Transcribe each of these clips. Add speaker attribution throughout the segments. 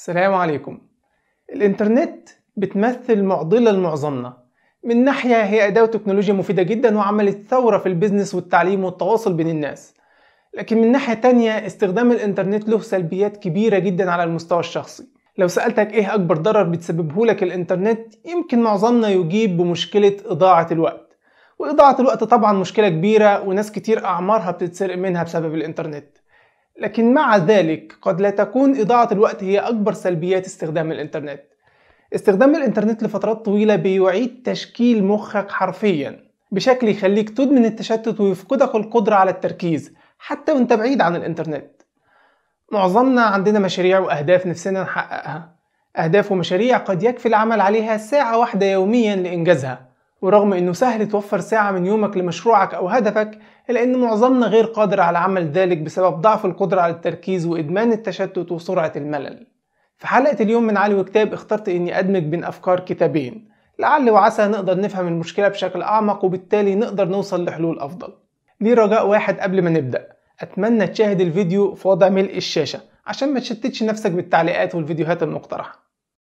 Speaker 1: السلام عليكم الإنترنت بتمثل معضلة لمعظمنا من ناحية هي أداة تكنولوجيا مفيدة جدا وعملت ثورة في البيزنس والتعليم والتواصل بين الناس لكن من ناحية تانية استخدام الإنترنت له سلبيات كبيرة جدا على المستوى الشخصي لو سألتك إيه أكبر ضرر بتسببه لك الإنترنت يمكن معظمنا يجيب بمشكلة إضاعة الوقت وإضاعة الوقت طبعا مشكلة كبيرة وناس كتير أعمارها بتتسرق منها بسبب الإنترنت لكن مع ذلك قد لا تكون إضاعة الوقت هي أكبر سلبيات استخدام الإنترنت استخدام الإنترنت لفترات طويلة بيعيد تشكيل مخك حرفيا بشكل يخليك تدمن التشتت ويفقدك القدرة على التركيز حتى وانت بعيد عن الإنترنت معظمنا عندنا مشاريع وأهداف نفسنا نحققها أهداف ومشاريع قد يكفي العمل عليها ساعة واحدة يوميا لإنجازها ورغم انه سهل توفر ساعة من يومك لمشروعك او هدفك الا ان معظمنا غير قادر على عمل ذلك بسبب ضعف القدرة على التركيز وادمان التشتت وسرعة الملل في حلقة اليوم من علي وكتاب اخترت اني ادمج بين افكار كتابين لعل وعسى نقدر نفهم المشكلة بشكل اعمق وبالتالي نقدر نوصل لحلول افضل ليه رجاء واحد قبل ما نبدأ اتمنى تشاهد الفيديو في وضع ملء الشاشة عشان ما تشتتش نفسك بالتعليقات والفيديوهات المقترحة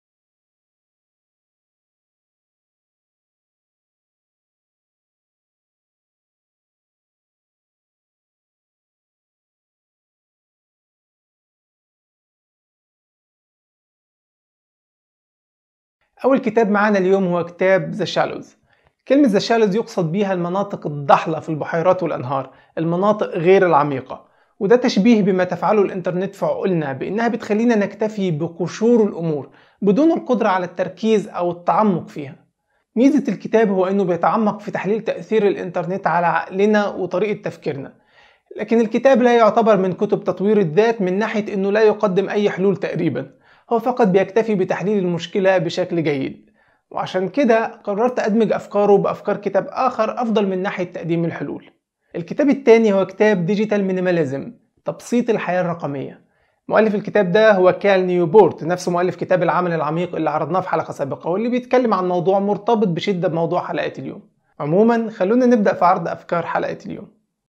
Speaker 1: أول كتاب معانا اليوم هو كتاب ذا شالوز كلمة ذا شالوز يقصد بيها المناطق الضحلة في البحيرات والأنهار المناطق غير العميقة وده تشبيه بما تفعله الإنترنت في عقولنا بإنها بتخلينا نكتفي بقشور الأمور بدون القدرة على التركيز أو التعمق فيها ميزة الكتاب هو إنه بيتعمق في تحليل تأثير الإنترنت على عقلنا وطريقة تفكيرنا لكن الكتاب لا يعتبر من كتب تطوير الذات من ناحية إنه لا يقدم أي حلول تقريبا هو فقط بيكتفي بتحليل المشكلة بشكل جيد وعشان كده قررت أدمج أفكاره بأفكار كتاب آخر أفضل من ناحية تقديم الحلول الكتاب الثاني هو كتاب ديجيتال مينيماليزم تبسيط الحياة الرقمية مؤلف الكتاب ده هو كال نيوبورت نفس مؤلف كتاب العمل العميق اللي عرضناه في حلقة سابقة واللي بيتكلم عن موضوع مرتبط بشدة بموضوع حلقة اليوم عموما خلونا نبدأ في عرض أفكار حلقة اليوم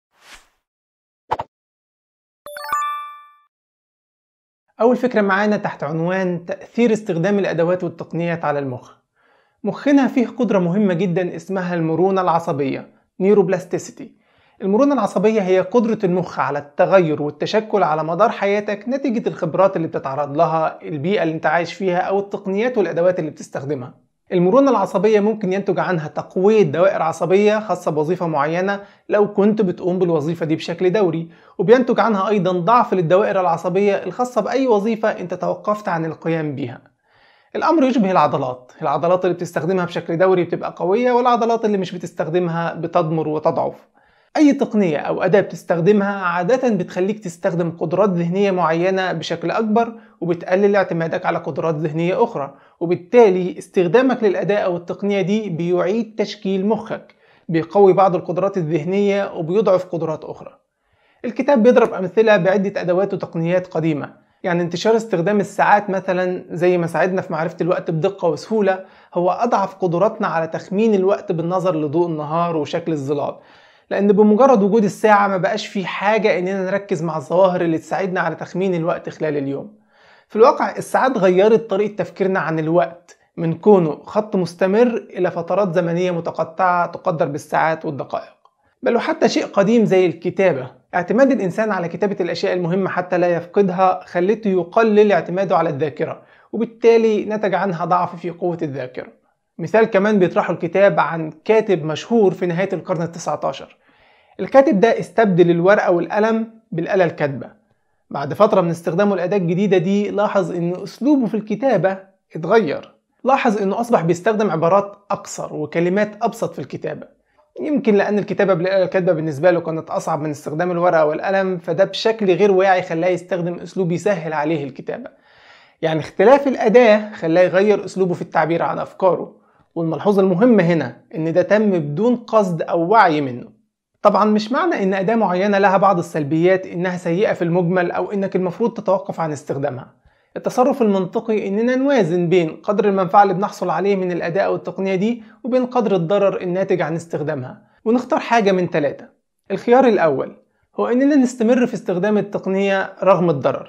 Speaker 1: أول فكرة معانا تحت عنوان تأثير استخدام الأدوات والتقنيات على المخ مخنا فيه قدرة مهمة جدا اسمها المرونة العصبية نيوروبلاستيسيتي المرونة العصبية هي قدرة المخ على التغير والتشكل على مدار حياتك نتيجة الخبرات اللي بتتعرض لها البيئة اللي انت عايش فيها أو التقنيات والأدوات اللي بتستخدمها المرونة العصبية ممكن ينتج عنها تقوية دوائر عصبية خاصة بوظيفة معينة لو كنت بتقوم بالوظيفة دي بشكل دوري وبينتج عنها أيضا ضعف للدوائر العصبية الخاصة بأي وظيفة أنت توقفت عن القيام بها الأمر يشبه العضلات العضلات اللي بتستخدمها بشكل دوري بتبقى قوية والعضلات اللي مش بتستخدمها بتضمر وتضعف أي تقنية أو أداة بتستخدمها عادة بتخليك تستخدم قدرات ذهنية معينة بشكل أكبر وبتقلل اعتمادك على قدرات ذهنية أخرى وبالتالي استخدامك للأداة أو التقنية دي بيعيد تشكيل مخك بيقوي بعض القدرات الذهنية وبيضعف قدرات أخرى الكتاب بيضرب أمثلة بعدة أدوات وتقنيات قديمة يعني انتشار استخدام الساعات مثلا زي ما ساعدنا في معرفة الوقت بدقة وسهولة هو أضعف قدراتنا على تخمين الوقت بالنظر لضوء النهار وشكل الظلال لان بمجرد وجود الساعه ما بقاش في حاجه اننا نركز مع الظواهر اللي تساعدنا على تخمين الوقت خلال اليوم في الواقع الساعات غيرت طريقه تفكيرنا عن الوقت من كونه خط مستمر الى فترات زمنيه متقطعه تقدر بالساعات والدقائق بل وحتى شيء قديم زي الكتابه اعتماد الانسان على كتابه الاشياء المهمه حتى لا يفقدها خلته يقلل اعتماده على الذاكره وبالتالي نتج عنها ضعف في قوه الذاكره مثال كمان بيطرحه الكتاب عن كاتب مشهور في نهاية القرن التسعة عشر الكاتب ده استبدل الورقة والقلم بالآلة الكاتبة بعد فترة من استخدامه الأداة الجديدة دي لاحظ إن أسلوبه في الكتابة اتغير لاحظ إنه أصبح بيستخدم عبارات أقصر وكلمات أبسط في الكتابة يمكن لأن الكتابة بالآلة الكاتبة بالنسبة له كانت أصعب من استخدام الورقة والقلم فده بشكل غير واعي خلاه يستخدم أسلوب يسهل عليه الكتابة يعني اختلاف الأداة خلاه يغير أسلوبه في التعبير عن أفكاره والملحوظة المهمة هنا إن ده تم بدون قصد أو وعي منه طبعا مش معنى إن أداة معينة لها بعض السلبيات إنها سيئة في المجمل أو إنك المفروض تتوقف عن استخدامها التصرف المنطقي إننا نوازن بين قدر المنفعة اللي بنحصل عليه من الأداة أو التقنية دي وبين قدر الضرر الناتج عن استخدامها ونختار حاجة من ثلاثة الخيار الأول هو إننا نستمر في استخدام التقنية رغم الضرر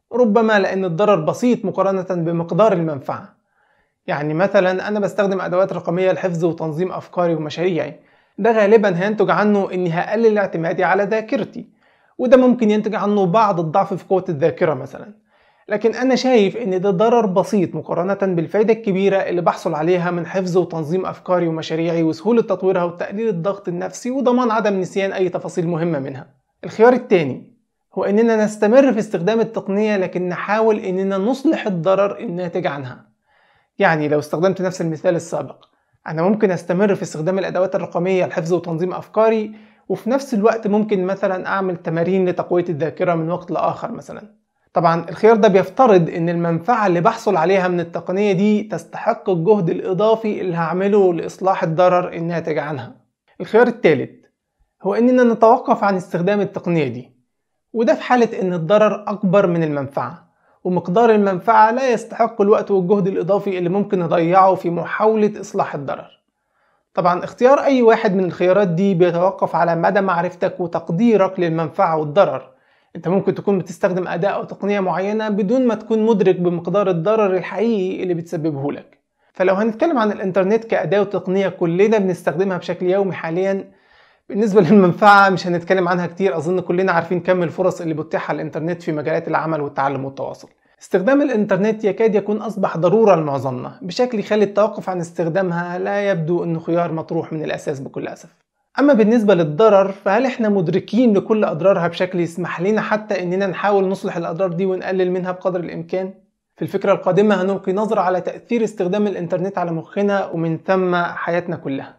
Speaker 1: ربما لأن الضرر بسيط مقارنة بمقدار المنفعة يعني مثلا أنا بستخدم أدوات رقمية لحفظ وتنظيم أفكاري ومشاريعي ده غالبا هينتج عنه إني هقلل اعتمادي على ذاكرتي وده ممكن ينتج عنه بعض الضعف في قوة الذاكرة مثلا لكن أنا شايف إن ده ضرر بسيط مقارنة بالفايدة الكبيرة اللي بحصل عليها من حفظ وتنظيم أفكاري ومشاريعي وسهولة تطويرها وتقليل الضغط النفسي وضمان عدم نسيان أي تفاصيل مهمة منها. الخيار الثاني هو إننا نستمر في استخدام التقنية لكن نحاول إننا نصلح الضرر الناتج عنها. يعني لو استخدمت نفس المثال السابق أنا ممكن أستمر في استخدام الأدوات الرقمية لحفظ وتنظيم أفكاري وفي نفس الوقت ممكن مثلا أعمل تمارين لتقوية الذاكرة من وقت لآخر مثلا طبعا الخيار ده بيفترض ان المنفعة اللي بحصل عليها من التقنية دي تستحق الجهد الاضافي اللي هعمله لاصلاح الضرر الناتج عنها الخيار الثالث هو اننا نتوقف عن استخدام التقنية دي وده في حالة ان الضرر اكبر من المنفعة ومقدار المنفعة لا يستحق الوقت والجهد الاضافي اللي ممكن نضيعه في محاولة اصلاح الضرر طبعا اختيار اي واحد من الخيارات دي بيتوقف على مدى معرفتك وتقديرك للمنفعة والضرر انت ممكن تكون بتستخدم اداة او تقنية معينة بدون ما تكون مدرك بمقدار الضرر الحقيقي اللي بتسببه لك فلو هنتكلم عن الانترنت كأداة وتقنية كلنا بنستخدمها بشكل يومي حاليا بالنسبة للمنفعة مش هنتكلم عنها كتير أظن كلنا عارفين كم الفرص اللي بتتيح الإنترنت في مجالات العمل والتعلم والتواصل استخدام الإنترنت يكاد يكون أصبح ضرورة لمعظمنا بشكل يخلي التوقف عن استخدامها لا يبدو أنه خيار مطروح من الأساس بكل أسف أما بالنسبة للضرر فهل إحنا مدركين لكل أضرارها بشكل يسمح لنا حتى إننا نحاول نصلح الأضرار دي ونقلل منها بقدر الإمكان؟ في الفكرة القادمة هنلقي نظرة على تأثير استخدام الإنترنت على مخنا ومن ثم حياتنا كلها.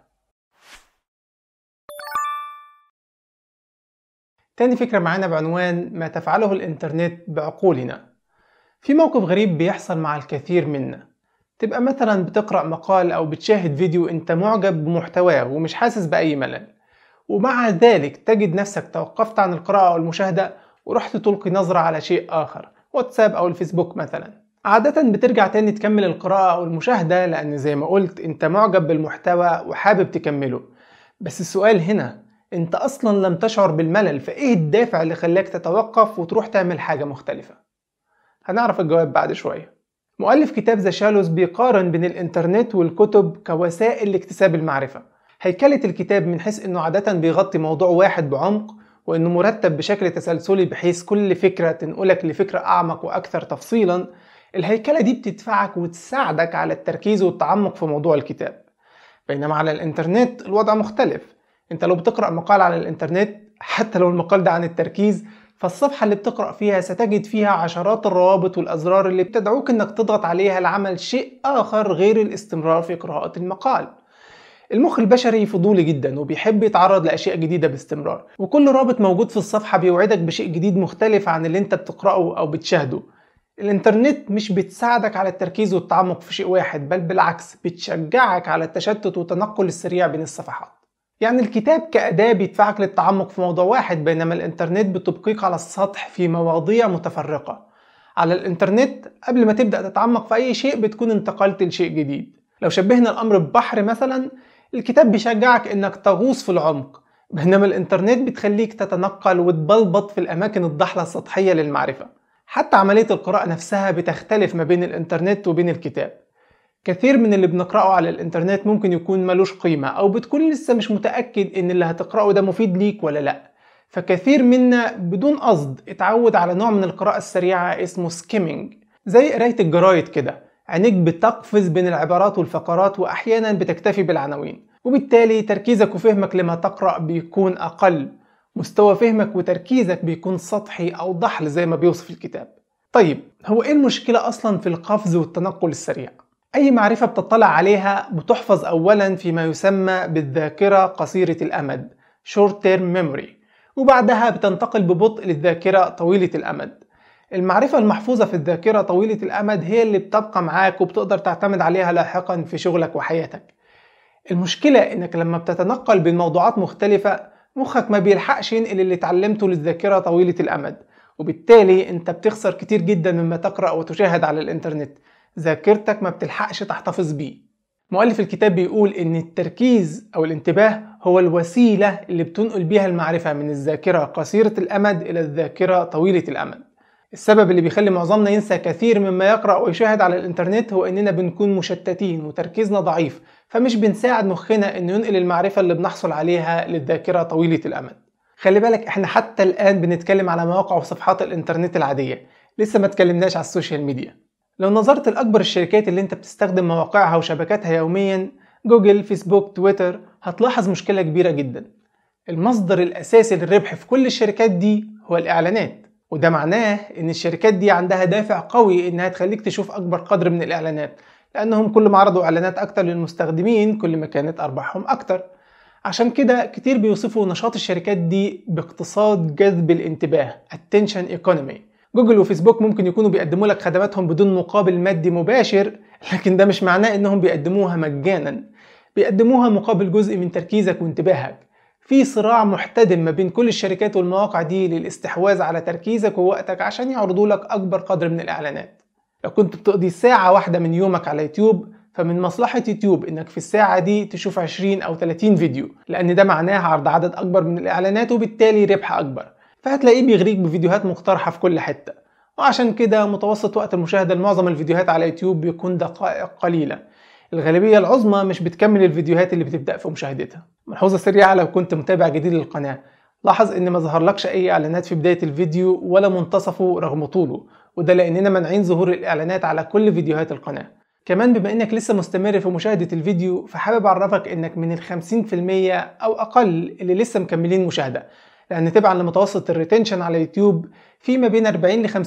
Speaker 1: تاني فكرة معانا بعنوان ما تفعله الإنترنت بعقولنا. في موقف غريب بيحصل مع الكثير منا. تبقى مثلا بتقرأ مقال أو بتشاهد فيديو أنت معجب بمحتواه ومش حاسس بأي ملل ومع ذلك تجد نفسك توقفت عن القراءة أو المشاهدة ورحت تلقي نظرة على شيء آخر واتساب أو الفيسبوك مثلا عادة بترجع تاني تكمل القراءة أو المشاهدة لأن زي ما قلت أنت معجب بالمحتوى وحابب تكمله بس السؤال هنا أنت أصلا لم تشعر بالملل فإيه الدافع اللي خلاك تتوقف وتروح تعمل حاجة مختلفة هنعرف الجواب بعد شوية مؤلف كتاب ذا شالوز بيقارن بين الإنترنت والكتب كوسائل لاكتساب المعرفة هيكلة الكتاب من حيث إنه عادة بيغطي موضوع واحد بعمق وإنه مرتب بشكل تسلسلي بحيث كل فكرة تنقلك لفكرة أعمق وأكثر تفصيلا الهيكلة دي بتدفعك وتساعدك على التركيز والتعمق في موضوع الكتاب بينما على الإنترنت الوضع مختلف انت لو بتقرأ مقال على الإنترنت حتى لو المقال ده عن التركيز فالصفحة اللي بتقرأ فيها ستجد فيها عشرات الروابط والأزرار اللي بتدعوك إنك تضغط عليها لعمل شيء آخر غير الاستمرار في قراءة المقال المخ البشري فضولي جدا وبيحب يتعرض لأشياء جديدة باستمرار وكل رابط موجود في الصفحة بيوعدك بشيء جديد مختلف عن اللي انت بتقرأه أو بتشاهده الانترنت مش بتساعدك على التركيز والتعمق في شيء واحد بل بالعكس بتشجعك على التشتت والتنقل السريع بين الصفحات يعني الكتاب كأداة بيدفعك للتعمق في موضوع واحد بينما الإنترنت بتبقيك على السطح في مواضيع متفرقة على الإنترنت قبل ما تبدأ تتعمق في أي شيء بتكون انتقلت لشيء جديد لو شبهنا الأمر ببحر مثلا الكتاب بيشجعك إنك تغوص في العمق بينما الإنترنت بتخليك تتنقل وتبلبط في الأماكن الضحلة السطحية للمعرفة حتى عملية القراءة نفسها بتختلف ما بين الإنترنت وبين الكتاب كثير من اللي بنقرأه على الإنترنت ممكن يكون ملوش قيمة أو بتكون لسه مش متأكد إن اللي هتقرأه ده مفيد ليك ولا لأ فكثير منا بدون قصد اتعود على نوع من القراءة السريعة اسمه سكيمينج زي قراية الجرايد كده عينيك بتقفز بين العبارات والفقرات وأحيانا بتكتفي بالعناوين وبالتالي تركيزك وفهمك لما تقرأ بيكون أقل مستوى فهمك وتركيزك بيكون سطحي أو ضحل زي ما بيوصف الكتاب طيب هو إيه المشكلة أصلا في القفز والتنقل السريع؟ أي معرفة بتطلع عليها بتحفظ أولا فيما يسمى بالذاكرة قصيرة الأمد Short Term Memory وبعدها بتنتقل ببطء للذاكرة طويلة الأمد المعرفة المحفوظة في الذاكرة طويلة الأمد هي اللي بتبقى معاك وبتقدر تعتمد عليها لاحقا في شغلك وحياتك المشكلة إنك لما بتتنقل بين موضوعات مختلفة مخك ما بيلحقش ينقل اللي اتعلمته للذاكرة طويلة الأمد وبالتالي انت بتخسر كتير جدا مما تقرأ وتشاهد على الانترنت ذاكرتك ما بتلحقش تحتفظ بيه مؤلف الكتاب بيقول ان التركيز او الانتباه هو الوسيلة اللي بتنقل بيها المعرفة من الذاكرة قصيرة الامد الى الذاكرة طويلة الامد السبب اللي بيخلي معظمنا ينسى كثير مما يقرأ ويشاهد على الإنترنت هو إننا بنكون مشتتين وتركيزنا ضعيف فمش بنساعد مخنا إنه ينقل المعرفة اللي بنحصل عليها للذاكرة طويلة الأمد خلي بالك إحنا حتى الآن بنتكلم على مواقع وصفحات الإنترنت العادية لسه ما تكلمناش على السوشيال ميديا لو نظرت لأكبر الشركات اللي انت بتستخدم مواقعها وشبكاتها يوميا جوجل فيسبوك تويتر هتلاحظ مشكلة كبيرة جدا المصدر الأساسي للربح في كل الشركات دي هو الإعلانات وده معناه إن الشركات دي عندها دافع قوي إنها تخليك تشوف أكبر قدر من الإعلانات لأنهم كل ما عرضوا إعلانات أكتر للمستخدمين كل ما كانت أرباحهم أكتر عشان كده كتير بيوصفوا نشاط الشركات دي باقتصاد جذب الانتباه attention economy جوجل وفيسبوك ممكن يكونوا بيقدموا لك خدماتهم بدون مقابل مادي مباشر لكن ده مش معناه انهم بيقدموها مجانا بيقدموها مقابل جزء من تركيزك وانتباهك في صراع محتدم ما بين كل الشركات والمواقع دي للاستحواذ على تركيزك ووقتك عشان يعرضوا لك اكبر قدر من الاعلانات لو كنت بتقضي ساعة واحدة من يومك على يوتيوب فمن مصلحة يوتيوب انك في الساعة دي تشوف 20 او 30 فيديو لان ده معناه عرض عدد اكبر من الاعلانات وبالتالي ربح اكبر فهتلاقيه بيغريك بفيديوهات مقترحة في كل حتة وعشان كده متوسط وقت المشاهدة لمعظم الفيديوهات على يوتيوب بيكون دقائق قليلة الغالبية العظمى مش بتكمل الفيديوهات اللي بتبدأ في مشاهدتها ملحوظة سريعة لو كنت متابع جديد للقناة لاحظ ان ما ظهرلكش اي اعلانات في بداية الفيديو ولا منتصفه رغم طوله وده لاننا منعين ظهور الاعلانات على كل فيديوهات القناة كمان بما انك لسه مستمر في مشاهدة الفيديو فحابب اعرفك انك من ال 50% او اقل اللي لسه مكملين مشاهدة لان تبعا لمتوسط الريتنشن على يوتيوب في ما بين 40 ل 50%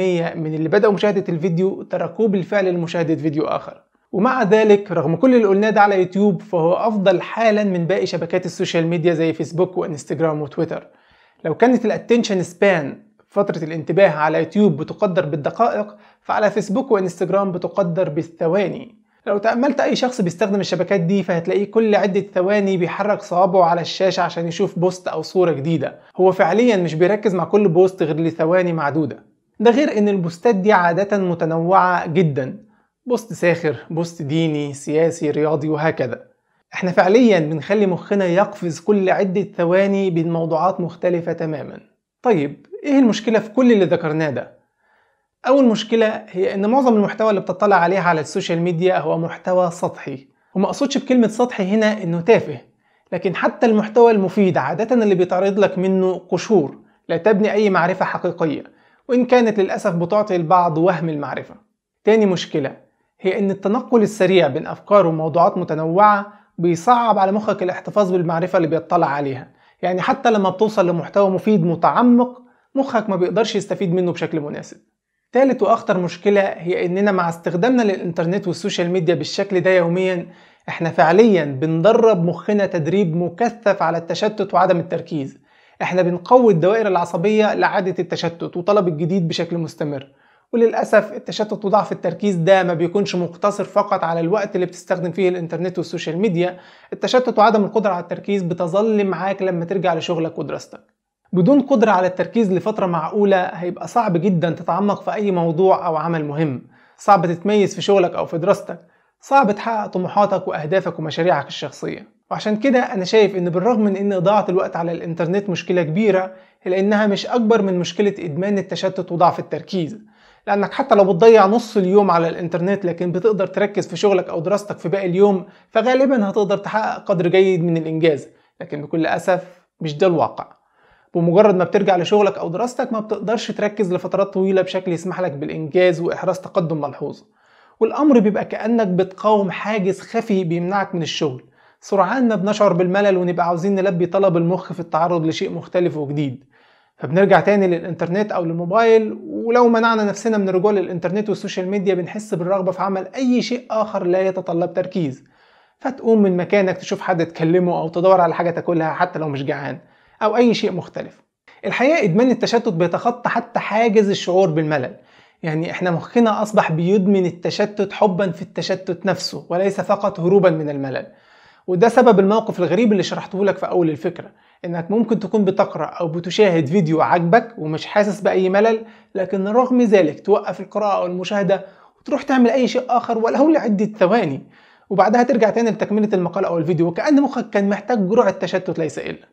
Speaker 1: من اللي بدأوا مشاهدة الفيديو تركوه بالفعل لمشاهدة فيديو آخر ومع ذلك رغم كل اللي قلناه ده على يوتيوب فهو أفضل حالا من باقي شبكات السوشيال ميديا زي فيسبوك وانستجرام وتويتر لو كانت الاتنشن سبان فترة الانتباه على يوتيوب بتقدر بالدقائق فعلى فيسبوك وانستجرام بتقدر بالثواني لو تأملت أي شخص بيستخدم الشبكات دي فهتلاقيه كل عدة ثواني بيحرك صوابعه على الشاشة عشان يشوف بوست أو صورة جديدة هو فعليا مش بيركز مع كل بوست غير لثواني معدودة ده غير إن البوستات دي عادة متنوعة جدا بوست ساخر بوست ديني سياسي رياضي وهكذا احنا فعليا بنخلي مخنا يقفز كل عدة ثواني بين موضوعات مختلفة تماما طيب ايه المشكلة في كل اللي ذكرناه ده؟ أول مشكلة هي إن معظم المحتوى اللي بتطلع عليه على السوشيال ميديا هو محتوى سطحي وما أقصدش بكلمة سطحي هنا إنه تافه لكن حتى المحتوى المفيد عادة اللي بيتعرض لك منه قشور لا تبني أي معرفة حقيقية وإن كانت للأسف بتعطي البعض وهم المعرفة تاني مشكلة هي إن التنقل السريع بين أفكار وموضوعات متنوعة بيصعب على مخك الاحتفاظ بالمعرفة اللي بيطلع عليها يعني حتى لما بتوصل لمحتوى مفيد متعمق مخك ما بيقدرش يستفيد منه بشكل مناسب تالت واخطر مشكلة هي اننا مع استخدامنا للانترنت والسوشيال ميديا بالشكل ده يوميا احنا فعليا بندرب مخنا تدريب مكثف على التشتت وعدم التركيز احنا بنقوي الدوائر العصبية لعادة التشتت وطلب الجديد بشكل مستمر وللأسف التشتت وضعف التركيز ده ما بيكونش مقتصر فقط على الوقت اللي بتستخدم فيه الانترنت والسوشيال ميديا التشتت وعدم القدرة على التركيز بتظل معاك لما ترجع لشغلك ودراستك بدون قدرة على التركيز لفترة معقولة هيبقى صعب جدا تتعمق في أي موضوع أو عمل مهم صعب تتميز في شغلك أو في دراستك صعب تحقق طموحاتك وأهدافك ومشاريعك الشخصية وعشان كده أنا شايف إن بالرغم من إن إضاعة الوقت على الإنترنت مشكلة كبيرة إلا إنها مش أكبر من مشكلة إدمان التشتت وضعف التركيز لأنك حتى لو بتضيع نص اليوم على الإنترنت لكن بتقدر تركز في شغلك أو دراستك في باقي اليوم فغالبا هتقدر تحقق قدر جيد من الإنجاز لكن بكل أسف مش ده الواقع بمجرد ما بترجع لشغلك او دراستك ما بتقدرش تركز لفترات طويله بشكل يسمح لك بالانجاز واحراز تقدم ملحوظ والامر بيبقى كانك بتقاوم حاجز خفي بيمنعك من الشغل سرعان ما بنشعر بالملل ونبقى عاوزين نلبي طلب المخ في التعرض لشيء مختلف وجديد فبنرجع تاني للإنترنت أو للموبايل ولو منعنا نفسنا من الرجوع للإنترنت والسوشيال ميديا بنحس بالرغبة في عمل أي شيء آخر لا يتطلب تركيز فتقوم من مكانك تشوف حد تكلمه أو تدور على حاجة تاكلها حتى لو مش جعان أو أي شيء مختلف الحقيقة إدمان التشتت بيتخطى حتى حاجز الشعور بالملل يعني احنا مخنا أصبح بيدمن التشتت حبا في التشتت نفسه وليس فقط هروبا من الملل وده سبب الموقف الغريب اللي شرحته لك في أول الفكرة إنك ممكن تكون بتقرأ أو بتشاهد فيديو عجبك ومش حاسس بأي ملل لكن رغم ذلك توقف القراءة أو المشاهدة وتروح تعمل أي شيء آخر ولو لعدة ثواني وبعدها ترجع تاني لتكملة المقال أو الفيديو وكأن مخك كان محتاج جرعة تشتت ليس إلا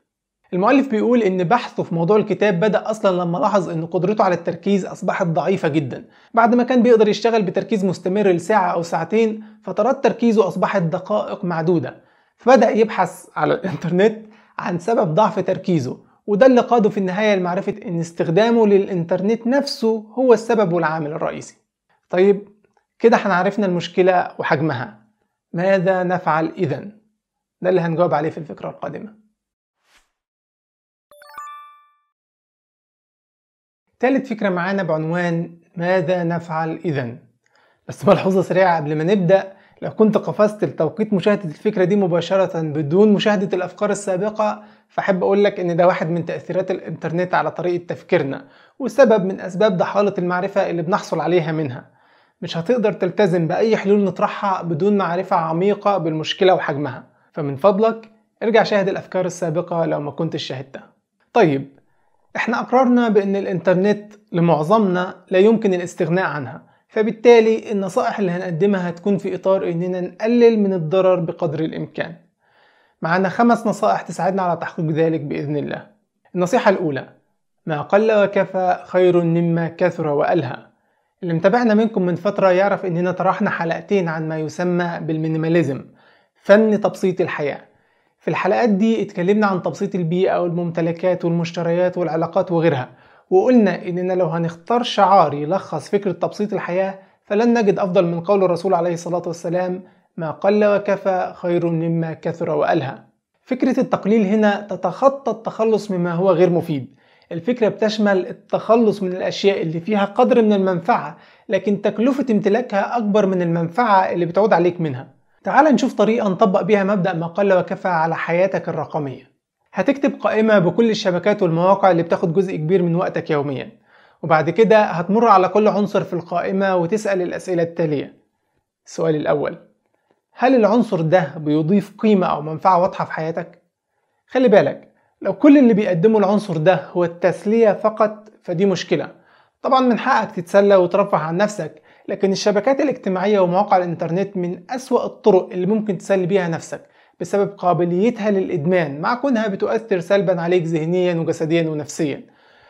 Speaker 1: المؤلف بيقول إن بحثه في موضوع الكتاب بدأ أصلا لما لاحظ إن قدرته على التركيز أصبحت ضعيفة جدا بعد ما كان بيقدر يشتغل بتركيز مستمر لساعة أو ساعتين فترات تركيزه أصبحت دقائق معدودة فبدأ يبحث على الإنترنت عن سبب ضعف تركيزه وده اللي قاده في النهاية لمعرفة إن استخدامه للإنترنت نفسه هو السبب والعامل الرئيسي طيب كده احنا عرفنا المشكلة وحجمها ماذا نفعل إذا؟ ده اللي هنجاوب عليه في الفكرة القادمة تالت فكرة معانا بعنوان ماذا نفعل إذا؟ بس ملحوظة سريعة قبل ما نبدأ لو كنت قفزت لتوقيت مشاهدة الفكرة دي مباشرة بدون مشاهدة الأفكار السابقة فأحب أقول لك إن ده واحد من تأثيرات الإنترنت على طريقة تفكيرنا وسبب من أسباب ضحالة المعرفة اللي بنحصل عليها منها مش هتقدر تلتزم بأي حلول نطرحها بدون معرفة عميقة بالمشكلة وحجمها فمن فضلك ارجع شاهد الأفكار السابقة لو ما كنتش شاهدتها طيب احنا أقررنا بأن الإنترنت لمعظمنا لا يمكن الاستغناء عنها فبالتالي النصائح اللي هنقدمها هتكون في إطار إننا نقلل من الضرر بقدر الإمكان معنا خمس نصائح تساعدنا على تحقيق ذلك بإذن الله النصيحة الأولى ما قل وكفى خير مما كثر وألهى اللي متابعنا منكم من فترة يعرف إننا طرحنا حلقتين عن ما يسمى بالمينيماليزم فن تبسيط الحياة في الحلقات دي اتكلمنا عن تبسيط البيئة والممتلكات والمشتريات والعلاقات وغيرها وقلنا إننا لو هنختار شعار يلخص فكرة تبسيط الحياة فلن نجد أفضل من قول الرسول عليه الصلاة والسلام ما قل وكفى خير مما كثر وألهى فكرة التقليل هنا تتخطى التخلص مما هو غير مفيد الفكرة بتشمل التخلص من الأشياء اللي فيها قدر من المنفعة لكن تكلفة امتلاكها أكبر من المنفعة اللي بتعود عليك منها تعال نشوف طريقة نطبق بيها مبدأ ما قل وكفى على حياتك الرقمية هتكتب قائمة بكل الشبكات والمواقع اللي بتاخد جزء كبير من وقتك يوميا وبعد كده هتمر على كل عنصر في القائمة وتسأل الأسئلة التالية السؤال الأول هل العنصر ده بيضيف قيمة أو منفعة واضحة في حياتك؟ خلي بالك لو كل اللي بيقدمه العنصر ده هو التسلية فقط فدي مشكلة طبعا من حقك تتسلى وترفه عن نفسك لكن الشبكات الاجتماعية ومواقع الإنترنت من أسوأ الطرق اللي ممكن تسلي بيها نفسك بسبب قابليتها للإدمان مع كونها بتؤثر سلبا عليك ذهنيا وجسديا ونفسيا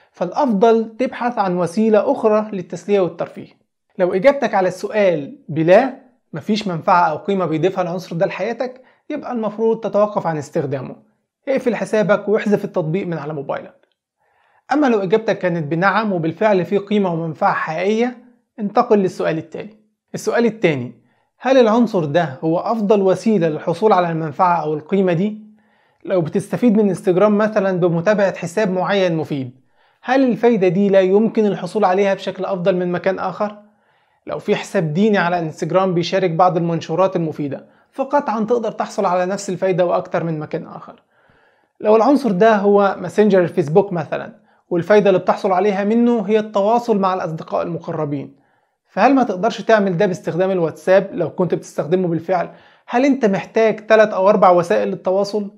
Speaker 1: فالأفضل تبحث عن وسيلة أخرى للتسلية والترفيه لو إجابتك على السؤال بلا مفيش منفعة أو قيمة بيضيفها العنصر ده لحياتك يبقى المفروض تتوقف عن استخدامه اقفل حسابك واحذف التطبيق من على موبايلك أما لو إجابتك كانت بنعم وبالفعل فيه قيمة ومنفعة حقيقية انتقل للسؤال التالي السؤال التاني هل العنصر ده هو أفضل وسيلة للحصول على المنفعة أو القيمة دي؟ لو بتستفيد من انستجرام مثلا بمتابعة حساب معين مفيد هل الفايدة دي لا يمكن الحصول عليها بشكل أفضل من مكان آخر؟ لو في حساب ديني على انستجرام بيشارك بعض المنشورات المفيدة فقطعا تقدر تحصل على نفس الفايدة وأكتر من مكان آخر لو العنصر ده هو ماسنجر الفيسبوك مثلا والفايدة اللي بتحصل عليها منه هي التواصل مع الأصدقاء المقربين فهل ما تقدرش تعمل ده باستخدام الواتساب لو كنت بتستخدمه بالفعل هل انت محتاج 3 او 4 وسائل للتواصل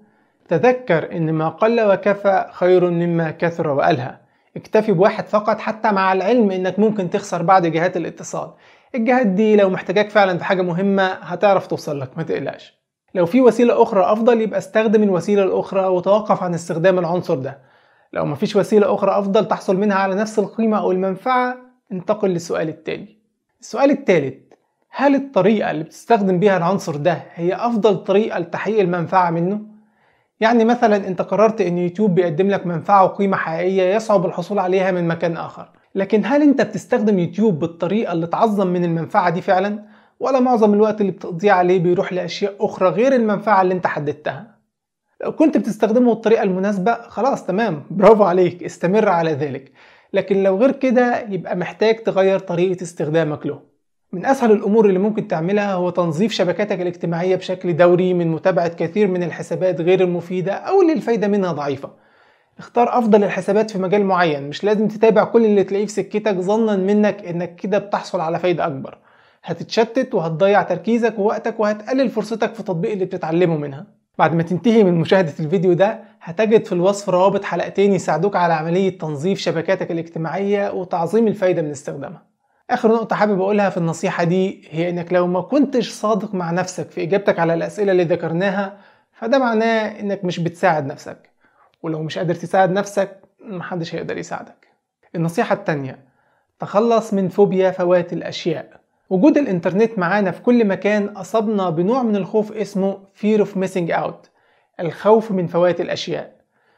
Speaker 1: تذكر ان ما قل وكفى خير مما كثر والهى اكتفي بواحد فقط حتى مع العلم انك ممكن تخسر بعض جهات الاتصال الجهات دي لو محتاجاك فعلا في حاجة مهمة هتعرف توصل لك ما تقلقش لو في وسيلة أخرى أفضل يبقى استخدم الوسيلة الأخرى وتوقف عن استخدام العنصر ده لو مفيش وسيلة أخرى أفضل تحصل منها على نفس القيمة أو المنفعة انتقل للسؤال التالي السؤال الثالث هل الطريقة اللي بتستخدم بيها العنصر ده هي أفضل طريقة لتحقيق المنفعة منه؟ يعني مثلا انت قررت ان يوتيوب بيقدم لك منفعة وقيمة حقيقية يصعب الحصول عليها من مكان آخر لكن هل انت بتستخدم يوتيوب بالطريقة اللي تعظم من المنفعة دي فعلا؟ ولا معظم الوقت اللي بتقضيه عليه بيروح لأشياء أخرى غير المنفعة اللي انت حددتها؟ لو كنت بتستخدمه بالطريقة المناسبة خلاص تمام برافو عليك استمر على ذلك لكن لو غير كده يبقى محتاج تغير طريقة استخدامك له من أسهل الأمور اللي ممكن تعملها هو تنظيف شبكاتك الاجتماعية بشكل دوري من متابعة كثير من الحسابات غير المفيدة أو اللي الفايدة منها ضعيفة اختار أفضل الحسابات في مجال معين مش لازم تتابع كل اللي تلاقيه في سكتك ظنا منك إنك كده بتحصل على فايدة أكبر هتتشتت وهتضيع تركيزك ووقتك وهتقلل فرصتك في التطبيق اللي بتتعلمه منها بعد ما تنتهي من مشاهدة الفيديو ده هتجد في الوصف روابط حلقتين يساعدوك على عملية تنظيف شبكاتك الاجتماعية وتعظيم الفايدة من استخدامها آخر نقطة حابب أقولها في النصيحة دي هي إنك لو ما كنتش صادق مع نفسك في إجابتك على الأسئلة اللي ذكرناها فده معناه إنك مش بتساعد نفسك ولو مش قادر تساعد نفسك محدش هيقدر يساعدك النصيحة التانية تخلص من فوبيا فوات الأشياء وجود الإنترنت معانا في كل مكان أصابنا بنوع من الخوف اسمه fear of missing out الخوف من فوات الأشياء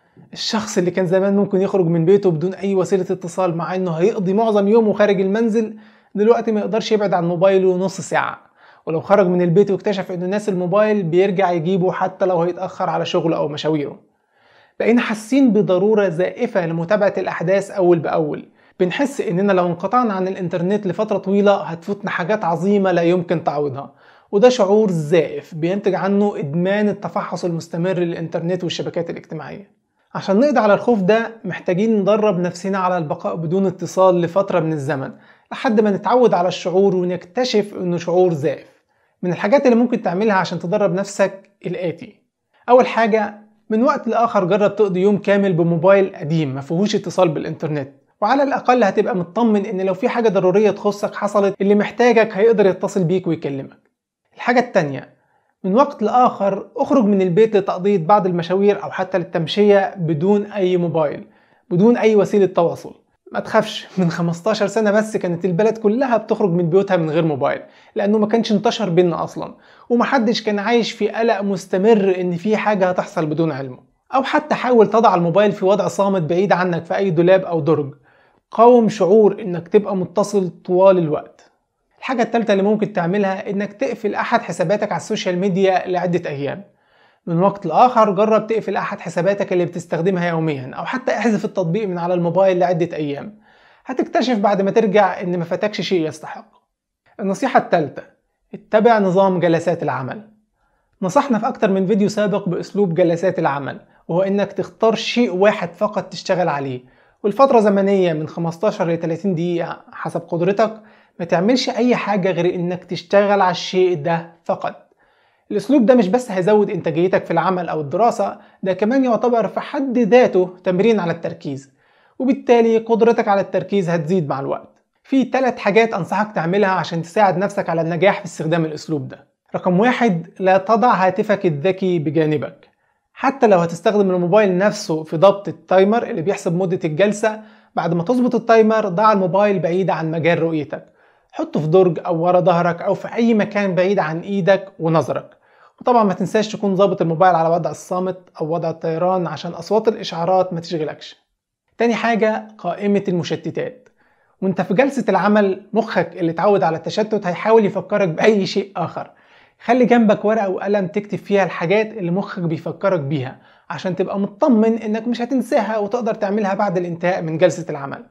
Speaker 1: الشخص اللي كان زمان ممكن يخرج من بيته بدون أي وسيلة اتصال مع إنه هيقضي معظم يومه خارج المنزل دلوقتي ما يقدرش يبعد عن موبايله نص ساعة ولو خرج من البيت واكتشف إنه ناس الموبايل بيرجع يجيبه حتى لو هيتأخر على شغله أو مشاويره بقينا حاسين بضرورة زائفة لمتابعة الأحداث أول بأول بنحس إننا لو انقطعنا عن الإنترنت لفترة طويلة هتفوتنا حاجات عظيمة لا يمكن تعويضها وده شعور زائف بينتج عنه إدمان التفحص المستمر للإنترنت والشبكات الاجتماعية عشان نقضي على الخوف ده محتاجين ندرب نفسنا على البقاء بدون اتصال لفترة من الزمن لحد ما نتعود على الشعور ونكتشف إنه شعور زائف من الحاجات اللي ممكن تعملها عشان تدرب نفسك الآتي أول حاجة من وقت لآخر جرب تقضي يوم كامل بموبايل قديم ما فيهوش اتصال بالإنترنت وعلى الأقل هتبقى مطمن إن لو في حاجة ضرورية تخصك حصلت اللي محتاجك هيقدر يتصل بيك ويكلمك الحاجة التانية من وقت لآخر اخرج من البيت لتقضية بعض المشاوير أو حتى للتمشية بدون أي موبايل بدون أي وسيلة تواصل ما تخافش من 15 سنة بس كانت البلد كلها بتخرج من بيوتها من غير موبايل لأنه ما كانش انتشر بينا أصلا ومحدش كان عايش في قلق مستمر إن في حاجة هتحصل بدون علمه أو حتى حاول تضع الموبايل في وضع صامت بعيد عنك في أي دولاب أو درج قاوم شعور إنك تبقى متصل طوال الوقت الحاجة التالتة اللي ممكن تعملها إنك تقفل أحد حساباتك على السوشيال ميديا لعدة أيام من وقت لآخر جرب تقفل أحد حساباتك اللي بتستخدمها يوميا أو حتى احذف التطبيق من على الموبايل لعدة أيام هتكتشف بعد ما ترجع إن ما فاتكش شيء يستحق النصيحة التالتة اتبع نظام جلسات العمل نصحنا في أكتر من فيديو سابق بأسلوب جلسات العمل وهو إنك تختار شيء واحد فقط تشتغل عليه والفترة زمنية من 15 ل 30 دقيقة حسب قدرتك ما تعملش أي حاجة غير إنك تشتغل على الشيء ده فقط الأسلوب ده مش بس هيزود إنتاجيتك في العمل أو الدراسة ده كمان يعتبر في حد ذاته تمرين على التركيز وبالتالي قدرتك على التركيز هتزيد مع الوقت في ثلاث حاجات أنصحك تعملها عشان تساعد نفسك على النجاح في استخدام الأسلوب ده رقم واحد لا تضع هاتفك الذكي بجانبك حتى لو هتستخدم الموبايل نفسه في ضبط التايمر اللي بيحسب مدة الجلسة بعد ما تظبط التايمر ضع الموبايل بعيد عن مجال رؤيتك حطه في درج او ورا ظهرك او في اي مكان بعيد عن ايدك ونظرك وطبعا ما تنساش تكون ظابط الموبايل على وضع الصامت او وضع الطيران عشان اصوات الاشعارات ما تشغلكش تاني حاجة قائمة المشتتات وانت في جلسة العمل مخك اللي اتعود على التشتت هيحاول يفكرك بأي شيء آخر خلي جنبك ورقة وقلم تكتب فيها الحاجات اللي مخك بيفكرك بيها عشان تبقى مطمن انك مش هتنساها وتقدر تعملها بعد الانتهاء من جلسة العمل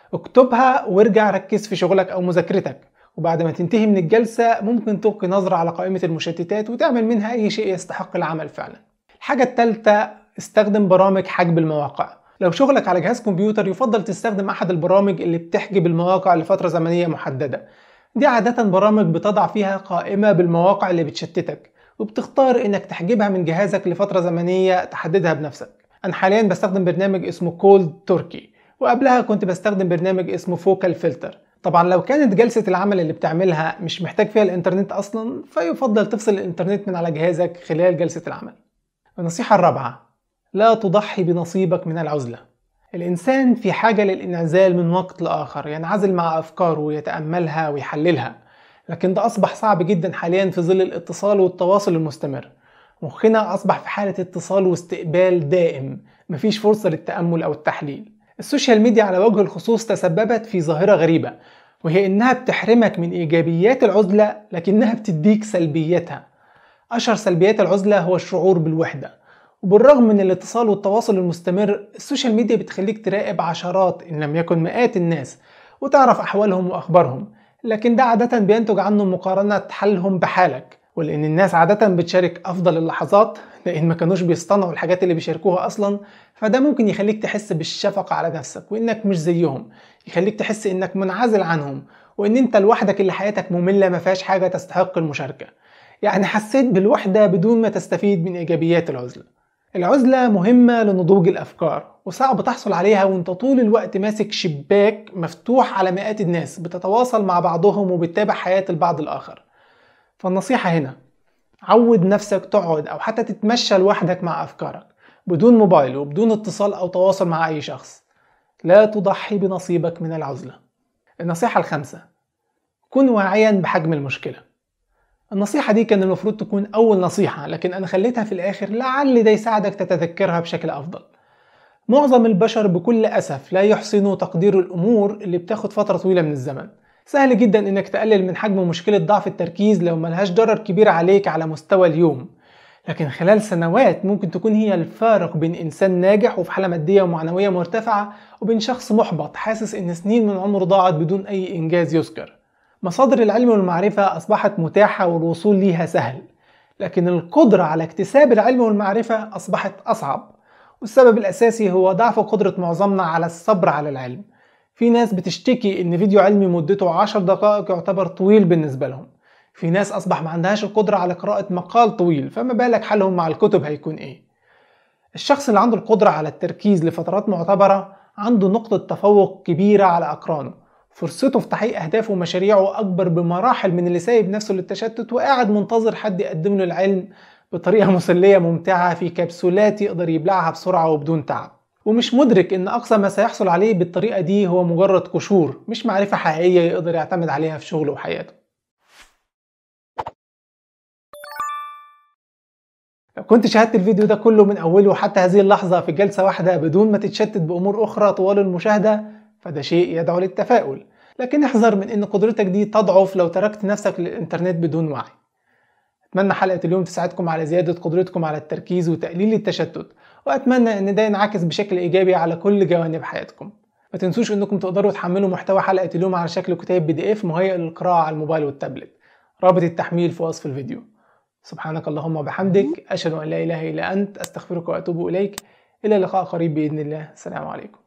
Speaker 1: اكتبها وارجع ركز في شغلك او مذاكرتك وبعد ما تنتهي من الجلسة ممكن تلقي نظرة على قائمة المشتتات وتعمل منها أي شيء يستحق العمل فعلا الحاجة الثالثة استخدم برامج حجب المواقع لو شغلك على جهاز كمبيوتر يفضل تستخدم أحد البرامج اللي بتحجب المواقع لفترة زمنية محددة دي عادة برامج بتضع فيها قائمة بالمواقع اللي بتشتتك وبتختار انك تحجبها من جهازك لفترة زمنية تحددها بنفسك انا حاليا بستخدم برنامج اسمه كولد تركي وقبلها كنت بستخدم برنامج اسمه فوكال فلتر طبعا لو كانت جلسة العمل اللي بتعملها مش محتاج فيها الانترنت اصلا فيفضل تفصل الانترنت من على جهازك خلال جلسة العمل النصيحة الرابعة لا تضحي بنصيبك من العزلة الإنسان في حاجة للانعزال من وقت لآخر ينعزل مع أفكاره ويتأملها ويحللها لكن ده أصبح صعب جدا حاليا في ظل الاتصال والتواصل المستمر مخنا أصبح في حالة اتصال واستقبال دائم مفيش فرصة للتأمل أو التحليل السوشيال ميديا على وجه الخصوص تسببت في ظاهرة غريبة وهي إنها بتحرمك من إيجابيات العزلة لكنها بتديك سلبياتها أشهر سلبيات العزلة هو الشعور بالوحدة وبالرغم من الاتصال والتواصل المستمر السوشيال ميديا بتخليك تراقب عشرات إن لم يكن مئات الناس وتعرف أحوالهم وأخبارهم لكن ده عادة بينتج عنه مقارنة حالهم بحالك ولأن الناس عادة بتشارك أفضل اللحظات لأن ما كانوش بيصطنعوا الحاجات اللي بيشاركوها أصلا فده ممكن يخليك تحس بالشفقة على نفسك وإنك مش زيهم يخليك تحس إنك منعزل عنهم وإن أنت لوحدك اللي حياتك مملة ما فيهاش حاجة تستحق المشاركة يعني حسيت بالوحدة بدون ما تستفيد من إيجابيات العزلة العزلة مهمة لنضوج الأفكار وصعب تحصل عليها وانت طول الوقت ماسك شباك مفتوح على مئات الناس بتتواصل مع بعضهم وبتتابع حياة البعض الآخر فالنصيحة هنا عود نفسك تقعد أو حتى تتمشى لوحدك مع أفكارك بدون موبايل وبدون اتصال أو تواصل مع أي شخص لا تضحي بنصيبك من العزلة النصيحة الخامسة كن واعيا بحجم المشكلة النصيحة دي كان المفروض تكون أول نصيحة لكن أنا خليتها في الآخر لعل ده يساعدك تتذكرها بشكل أفضل معظم البشر بكل أسف لا يحسنوا تقدير الأمور اللي بتاخد فترة طويلة من الزمن سهل جدا انك تقلل من حجم مشكلة ضعف التركيز لو ملهاش ضرر كبير عليك على مستوى اليوم لكن خلال سنوات ممكن تكون هي الفارق بين إنسان ناجح وفي حالة مادية ومعنوية مرتفعة وبين شخص محبط حاسس إن سنين من عمره ضاعت بدون أي إنجاز يذكر مصادر العلم والمعرفة أصبحت متاحة والوصول ليها سهل لكن القدرة على اكتساب العلم والمعرفة أصبحت أصعب والسبب الأساسي هو ضعف قدرة معظمنا على الصبر على العلم في ناس بتشتكي إن فيديو علمي مدته 10 دقائق يعتبر طويل بالنسبة لهم في ناس أصبح ما عندهاش القدرة على قراءة مقال طويل فما بالك حالهم مع الكتب هيكون إيه الشخص اللي عنده القدرة على التركيز لفترات معتبرة عنده نقطة تفوق كبيرة على أقرانه فرصته في تحقيق أهدافه ومشاريعه أكبر بمراحل من اللي سايب نفسه للتشتت وقاعد منتظر حد يقدم له العلم بطريقة مسلية ممتعة في كبسولات يقدر يبلعها بسرعة وبدون تعب ومش مدرك ان اقصى ما سيحصل عليه بالطريقة دي هو مجرد قشور مش معرفة حقيقية يقدر يعتمد عليها في شغله وحياته لو كنت شاهدت الفيديو ده كله من اوله حتى هذه اللحظة في جلسة واحدة بدون ما تتشتت بامور اخرى طوال المشاهدة فده شيء يدعو للتفاؤل لكن احذر من ان قدرتك دي تضعف لو تركت نفسك للانترنت بدون وعي اتمنى حلقة اليوم تساعدكم على زيادة قدرتكم على التركيز وتقليل التشتت واتمنى ان ده ينعكس بشكل ايجابي على كل جوانب حياتكم ما تنسوش انكم تقدروا تحملوا محتوى حلقة اليوم على شكل كتاب بي دي اف مهيئ للقراءة على الموبايل والتابلت رابط التحميل في وصف الفيديو سبحانك اللهم وبحمدك أشهد أن لا إله إلا أنت أستغفرك وأتوب إليك إلى لقاء قريب بإذن الله السلام عليكم